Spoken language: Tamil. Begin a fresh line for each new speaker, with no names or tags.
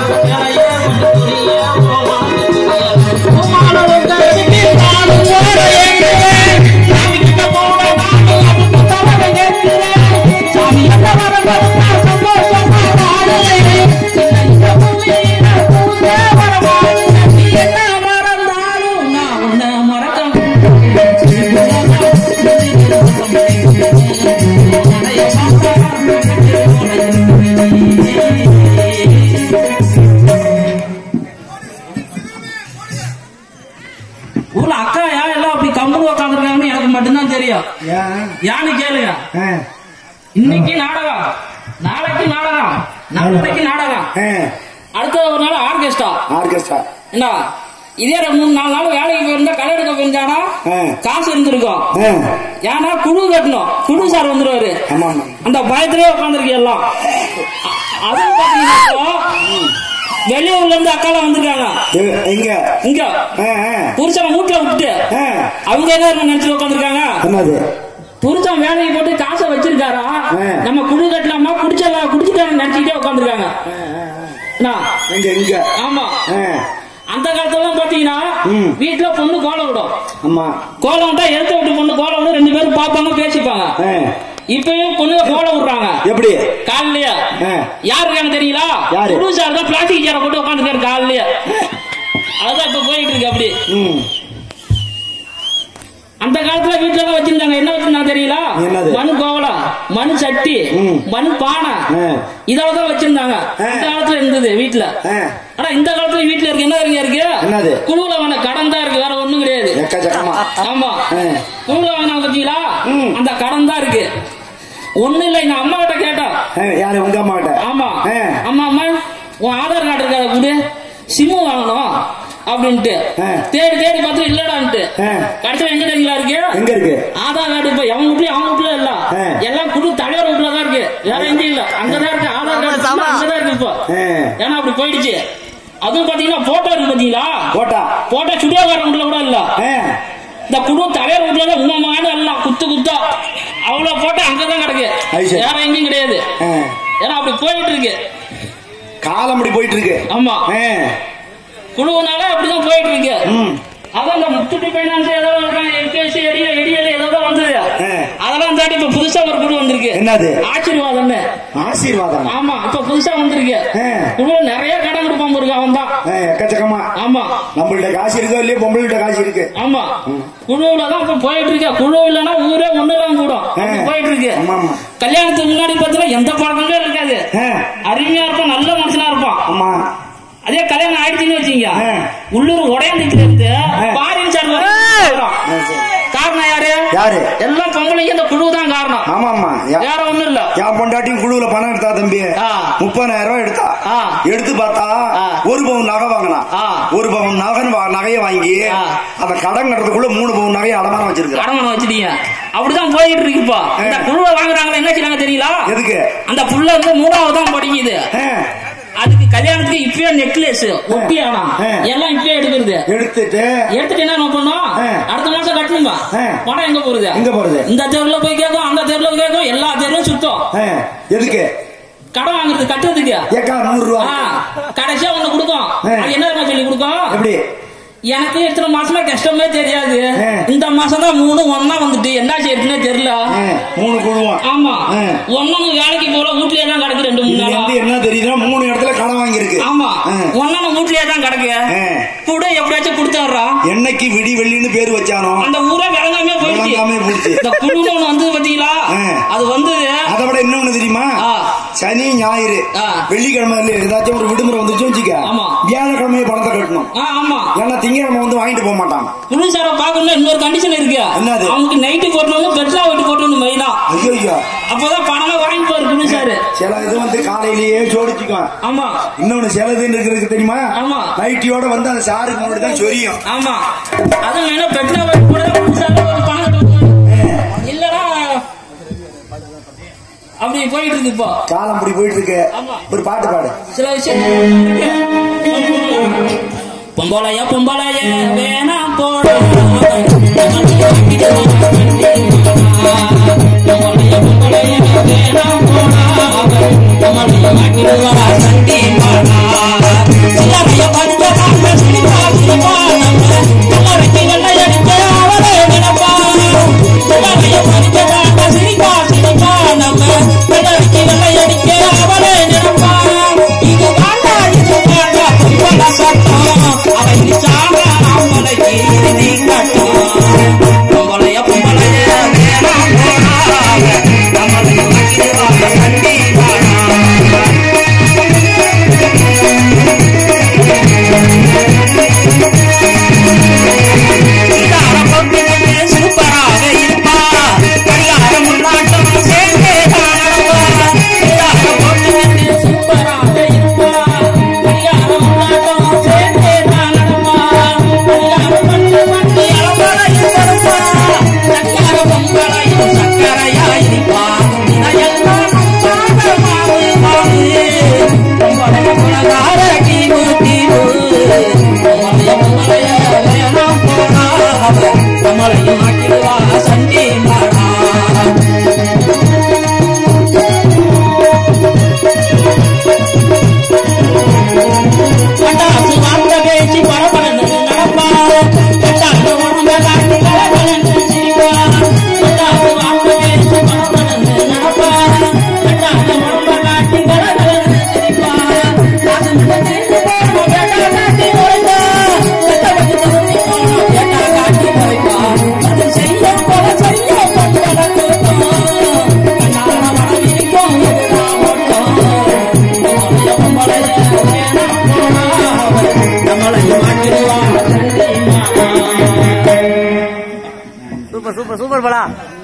ஊர்ல அக்கா யா எல்லாம் அப்படி கம்பு உட்காந்துருக்காங்கன்னு எனக்கு மட்டும்தான் தெரியும்
ஏன்
யான்னு கேளுங்க
ஆ,
இன்னைக்கு நாடகம் நாளைக்கு நாடகம் நாளைக்கு நாடகம்
ஆ,
அடுத்த ஒரு நாள் ஆர்கெஸ்ட்ரா
ஆர்கெஸ்ட்ரா
என்ன இதே ஒரு மூணு நாலு நாள் வேலைக்கு போயிருந்தா கடை எடுக்க போயிருந்தானா
ஆ.
காசு இருந்திருக்கும்
ஆ,
ஏன்னா குழு கட்டணும் குழு சார் வந்துருவாரு
ஆமா ஆமா
அந்த பயத்திலே உட்காந்துருக்கு எல்லாம் அ- அதுவும் பாத்தீங்கன்னா வெளியூர்ல இருந்து அக்காலாம் வந்திருக்காங்க
எ- எங்க
இங்க
ஆ, ஆ,
புருஷனை வீட்டுல விட்டுட்டு
ஆ,
அவங்க என்ன இருக்கும் நினைச்சு உட்காந்துருக்காங்க
என்னது
புருஷன் வேலைக்கு போட்டு காசை வச்சிருக்காரா
ஆ.
நம்ம குழு கட்டலாமா குடிச்சலாம் குடிச்சுட்டாங்க நினைச்சுக்கிட்டே உட்காந்துருக்காங்க
எங்க எங்க
ஆமா
ஆ,
அந்த காலத்துல பாத்தீங்கன்னா
ம்.
வீட்டுல பொண்ணு கோலம் விடும்
ஆமா
கோலம் விட்டா எடுத்து விட்டு பொண்ணு கோலம் விடும் ரெண்டு பேரும் பார்ப்பாங்க பேசிப்பாங்க
ஆ,
இப்பயும் பொண்ணுங்க கோலம் விடுறாங்க
எப்படி
காலையிலயே
ஆ,
யார் இருக்காங்க தெரியுங்களா
யாரு?
குழு சார் தான் பிளாஸ்டிக் சேரை போட்டு உட்காந்துருக்காரு காலையிலயே அதுதான் இப்ப போயிட்டு இருக்கு அப்படி
ம்
அந்த காலத்துல வீட்டுல தான் வச்சிருந்தாங்க என்ன வச்சிருந்தாங்க தெரியல
என்னது?
மண் கோவலம் மண் சட்டி
ம்.
மண் பானை
ஆ.
இதெல்லாம் தான் வச்சிருந்தாங்க
ஆ.
அந்த காலத்துல இருந்தது வீட்டுல
ஆ,
ஆனா இந்த காலத்துல வீட்டுல இருக்கு என்ன இருக்கு இருக்கு
என்னது?
குழுவுல வேணா கடன் தான் இருக்கு வேற ஒண்ணும் கிடையாது
எக்கச்சக்கமா
ஆமா
ஆ.
குழுவுல வேணா பாத்தீங்களா
ம்.
அந்த கடன் தான் இருக்கு ஒண்ணு இல்ல எங்க அம்மா கிட்ட கேட்டா
ஆ, யாரு உங்க அம்மா கிட்ட
ஆமா
ஆ.
அம்மா அம்மா உன் ஆதார் கார்டு இருக்காத கொடு சிம்மு வாங்கணும் அப்படின்ட்டு
ஆ.
தேடி தேடி பார்த்து இல்லடான்ட்டு
ஆ.
கடைசியில் எங்க தெரியுங்களா இருக்கு
எங்க இருக்கு
ஆதார் கார்டு இப்ப எவன் வீட்லயும் அவன் வீட்ல இல்ல
ஆ.
எல்லாம் குழு தலைவர் வீட்ல தான் இருக்கு வேற எங்கேயும் இல்ல அங்கதான் இருக்கு ஆதார் கார்டு full ஆ அங்கதான் இருக்கு இப்போ
ஆ,
ஏன்னா அப்படி போயிடுச்சு அதுவும் பாத்தீங்கன்னா போட்டோ இருக்கு பாத்தீங்களா
போட்டா
போட்டோ சுடியோகாரன் வீட்ல கூட இல்ல
ஆ,
இந்த குழு தலைவர் வீட்ல தான் உண்மையான எல்லாம் குத்து குத்தா அவ்வளவு போட்டோ அங்கதான் கிடக்கு
அது சரி.
வேற எங்கேயும் கிடையாது
ஆ.
ஏன்னா அப்படி போயிட்டு இருக்கு
காலம் அப்படி போயிட்டு இருக்கு
ஆமா
ஆ,
குழுவுனால அப்படிதான் போயிட்டு இருக்கு
ம்
அதான் இந்த முத்துட்டி பைனான்ஸ் ஏதோ எல்கேசி எடிய எடியல் ஏதோ வந்தது
ஆ.
அதெல்லாம் தாண்டி இப்ப புதுசா ஒரு குழு வந்திருக்கு
என்னது?
ஆசீர்வாதம்னு
ஆசீர்வாதம்
ஆமா இப்ப புதுசா வந்திருக்கு
ஆ.
குழு நிறைய கடன் கொடுப்பான் இருக்கு அவன் தான்
ஆ, எக்கச்சக்கமா
ஆமா
நம்மள்ட்ட காசு இருக்கோ இல்லையோ பொம்பளைகிட்ட காசு இருக்கு
ஆமா குழுவுல தான் இப்ப போயிட்டு இருக்கு குழு இல்லைன்னா ஊரே ஒண்ணுலாம் கூடும் அப்படி போயிட்டு இருக்கு
ஆமா ஆமா
கல்யாணத்துக்கு முன்னாடி பார்த்தா எந்த பழக்கமே இருக்காது
ஆ,
அருமையா இருப்பான் நல்ல மனுஷனா இருப்பான்
ஆமா
அதே கல்யாணம் ஆயிடுச்சுன்னு வச்சீங்க
ஆ.
உள்ளூர் உடையாந்துட்டு
ஆ.
பாரின் சார்
ஆ, சரி.
காரணம் யாரு
யாரு
எல்லாம் பொம்பளைங்க இந்த குழு தான் காரணம்
ஆமா ஆமா யா-
வேற ஒண்ணும் இல்ல
என் பொண்டாட்டியும் குழுவுல பணம் எடுத்தா தம்பி
ஆ.
முப்பதாயிரம் ரூபாய் எடுத்தா
ஆ.
எடுத்து பார்த்தா
ஆ.
ஒரு பவுன் நகை வாங்கினா
ஆ.
ஒரு பவுன் நகை வா- நகையை வாங்கி
ஆ.
அந்த கடன் கட்டுறதுக்குள்ள மூணு பவுன் நகையை அடமானம் வச்சிருக்கா
அடமானம் வச்சுட்டீங்க அப்படிதான் போயிட்டு இருக்கு இப்போ இந்த குழுவை வாங்குறாங்களா என்ன செய்றாங்க தெரியல
எதுக்கு
அந்த புள்ள வந்து மூணாவது தான் படிக்குது
ஆ,
அதுக்கு கல்யாணத்துக்கு இப்பயே நெக்லஸ் ஒட்டியானா
ஆ.
எல்லாம் இப்பயே எடுக்கிறது
எடுத்துட்டு
எடுத்துட்டு என்ன பண்ணும்
ஆ.
அடுத்த மாசம் கட்டணுமா
ஆ.
பணம் எங்க போறது
எங்க போறது
இந்த தெருவுல போய் கேட்கும் அந்த தெருவுல போய் கேட்கும் எல்லா தெருவும் சுத்தம்
ஆ, எதுக்கு
கடன் வாங்குறது கட்டுறதுக்கு
ஏக்கா நூறு ரூபா
ஆ, கடைசியா ஒண்ணு கொடுக்கும்
ஆ.
அது என்ன தெரியுமா சொல்லி கொடுக்கும்
எப்படி
எனக்கு இத்தனை மாசமா கஷ்டமே தெரியாது
ஆ.
இந்த மாசம் தான் மூணு ஒன்னா வந்துட்டு என்ன செய்யறதுன்னே தெரியல
ஆ, மூணு குழுவம்
ஆமா
ஆ.
ஒன்னு வேலைக்கு போல வீட்லயே தான் கிடக்கு ரெண்டு மூணு
இதுல
நாளா
இருந்து என்ன தெரியுதுன்னா மூணு இடத்துல கடன் வாங்கியிருக்கு
ஆமா
ஆ.
ஒன்னு வீட்லயே தான் கிடக்கு
ஆ.
கூட எப்படியாச்சும் கொடுத்துட்றான்
என்னைக்கு விடி வெள்ளின்னு பேர் வச்சானோ
அந்த ஊரே விளங்காமே போயிடுச்சு
விளங்காமே போயிடுச்சு.
இந்த குழுன்னு ஒண்ணு வந்து பாத்தீங்களா
ஆ.
அது வந்து
அதை விட இன்னொன்னு தெரியுமா
ஆ.
சனி ஞாயிறு
ஆ.
வெள்ளிக்கிழமை இல்ல ஏதாச்சும் ஒரு விடுமுறை வந்துச்சு வச்சுக்க
ஆமா.
வியாழக்கிழமையே பணத்தை கட்டணும்
ஆ, ஆமா
ஏன்னா திங்கக்கிழமை வந்து வாங்கிட்டு போக மாட்டான்
குழு சாரை பாக்கணும்னா இன்னொரு கண்டிஷன் இருக்கு
என்னது?
அவங்களுக்கு நைட்டு போட்டணும் பெட்ரா வெட்டு போட்டணும் மெயினா
ஐயோ ஐயோ
அப்பதான் பணமே வாங்கி போற குழு சாரு
சில இது வந்து காலையிலேயே ஜோடிச்சுக்குவேன்
ஆமா
இன்னொன்னு சில இது இருக்கிறதுக்கு தெரியுமா
ஆமா.
நைட்டியோட வந்து அந்த சாருக்கு முன்னாடி தான் சொரியும்
ஆமா அதுவும் வேணும் பெட்ரா வெட்டு கூட குழு சாரு ஒரு பணம் கட்டணும் இல்லனா அப்படி போயிட்டு இருக்கு இப்போ
காலம் இப்படி போயிட்டு இருக்கு
ஆமா.
ஒரு பாட்டு பாடு
சில விஷயம் பொம்பளைய பொம்பளைய வேணாம் போட பொம்பளைய பொம்பளைய வேணாம் போட பொம்பளைய மாட்டிடுவா சண்டி மாடா
சூப்பர் படம்